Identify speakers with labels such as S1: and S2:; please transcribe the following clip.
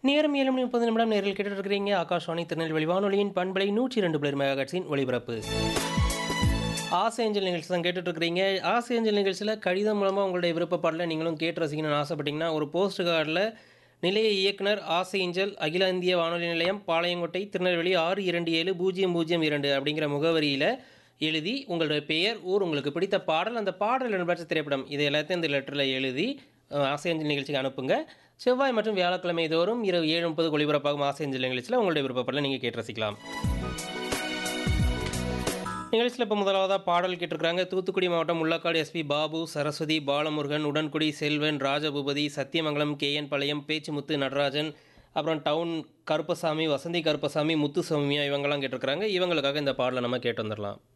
S1: நேரம் ஏழு மணி முப்பது நிமிடம் நேரில் கேட்டு இருக்கிறீங்க ஆகாஷ்வாணி திருநெல்வேலி வானொலியின் பண்பலை நூற்றி ரெண்டு பிளர் மெகாட்சின் ஒளிபரப்பு ஆசை ஏஞ்சல் நிகழ்ச்சி தான் கேட்டுட்டு இருக்கிறீங்க ஆசை ஏஞ்சல் நிகழ்ச்சியில் கடிதம் மூலமாக உங்களுடைய விருப்பப்பாடில் நீங்களும் கேட்டு ரசிக்கணும்னு ஆசைப்பட்டீங்கன்னா ஒரு போஸ்ட் கார்டில் நிலைய இயக்குனர் ஆசை ஏஞ்சல் அகில இந்திய வானொலி நிலையம் பாளையங்கோட்டை திருநெல்வேலி ஆறு இரண்டு ஏழு பூஜ்ஜியம் பூஜ்ஜியம் இரண்டு அப்படிங்கிற முகவரியில் எழுதி உங்களுடைய பெயர் ஊர் உங்களுக்கு பிடித்த பாடல் அந்த பாடல் இடம்பெற்ற திரைப்படம் இது எல்லாத்தையும் இந்த லெட்டரில் எழுதி அஹ், ஆசை ஏஞ்சல் நிகழ்ச்சிக்கு அனுப்புங்க செவ்வாய் மற்றும் வியாழக்கிழமை தோறும் இரவு ஏழு முப்பது ஒளிபரப்பாகும் ஆசை ஏஞ்சல் நிகழ்ச்சியில் உங்களுடைய விருப்பப்பாடலை நீங்கள் கேட்டு ரசிக்கலாம் நிகழ்ச்சியில் இப்போ முதலாவதாக பாடல் கேட்டிருக்கிறாங்க தூத்துக்குடி மாவட்டம் முள்ளக்காடு எஸ்பி பாபு சரஸ்வதி பாலமுருகன் உடன்குடி செல்வன் ராஜபூபதி சத்தியமங்கலம் கேஎன் பாளையம் பேச்சுமுத்து நடராஜன் அப்புறம் டவுன் கருப்பசாமி வசந்தி கருப்பசாமி முத்து சௌமியா இவங்கெல்லாம் கேட்டிருக்கிறாங்க இவங்களுக்காக இந்த பாடலை நம்ம கேட்டு வந்துடலாம்